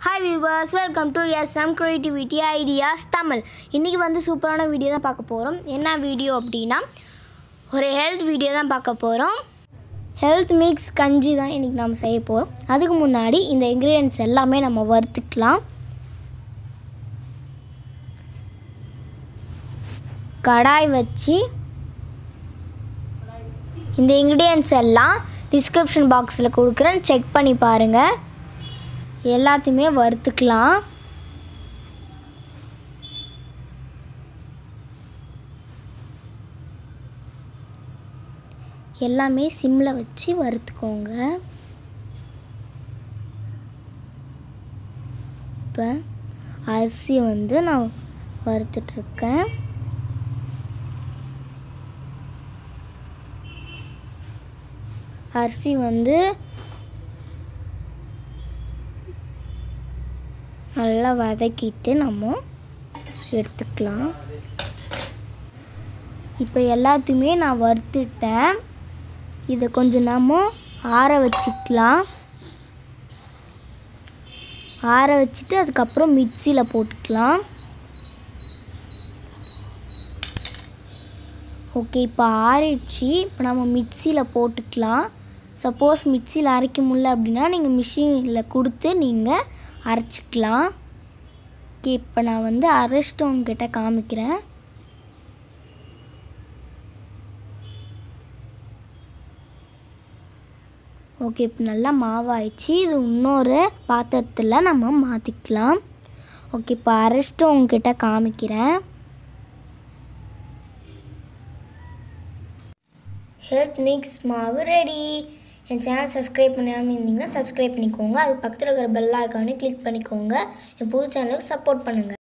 hi viewers welcome to SM creativity ideas Tamil இன்றைக்கி வந்து சூப்பரான வீடியோ தான் பார்க்க போகிறோம் என்ன வீடியோ அப்படின்னா ஒரு ஹெல்த் வீடியோ தான் பார்க்க போகிறோம் ஹெல்த் மிக்ஸ் கஞ்சி தான் இன்றைக்கி நம்ம செய்ய போகிறோம் அதுக்கு முன்னாடி இந்த இன்க்ரீடியன்ஸ் எல்லாமே நம்ம வறுத்துக்கலாம் கடாய் வச்சு இந்த இன்க்ரீடியன்ஸ் எல்லாம் டிஸ்கிரிப்ஷன் பாக்ஸில் கொடுக்குறேன் செக் பண்ணி பாருங்கள் எல்லாத்தையுமே வறுத்துக்கலாம் எல்லாமே சிம்மில் வச்சு வறுத்துக்கோங்க இப்போ அரிசியை வந்து நான் வறுத்துட்ருக்கேன் அரிசி வந்து நல்லா வதக்கிட்டு நம்ம எடுத்துக்கலாம் இப்போ எல்லாத்தையுமே நான் வறுத்துட்டேன் இதை கொஞ்சம் நம்ம ஆற வச்சுக்கலாம் ஆற வச்சுட்டு அதுக்கப்புறம் மிக்சியில் போட்டுக்கலாம் ஓகே இப்போ ஆறிடுச்சு இப்போ நம்ம மிக்சியில் போட்டுக்கலாம் சப்போஸ் மிக்சியில் அரைக்க முடியல அப்படின்னா நீங்கள் மிஷினில் கொடுத்து நீங்கள் அரைச்சிக்கலாம் ஓகே இப்போ நான் வந்து அரைச்சிட்டு உங்ககிட்ட காமிக்கிறேன் ஓகே இப்போ நல்லா மாவாயிடுச்சு இது இன்னொரு பாத்திரத்தில் நம்ம மாற்றிக்கலாம் ஓகே இப்போ அரைச்சிட்டு உங்ககிட்ட காமிக்கிறேன் ஹெல்த் மிக்ஸ் மாவு ரெடி என் சேனல் சப்ஸ்கிரைப் பண்ணாமல் இருந்தீங்கன்னா சப்ஸ்கிரைப் பண்ணிக்கோங்க அது பக்கத்தில் இருக்கிற பெல் ஐக்கானே கிளிக் பண்ணிக்கோங்க என் புது சேனலுக்கு சப்போர்ட் பண்ணுங்கள்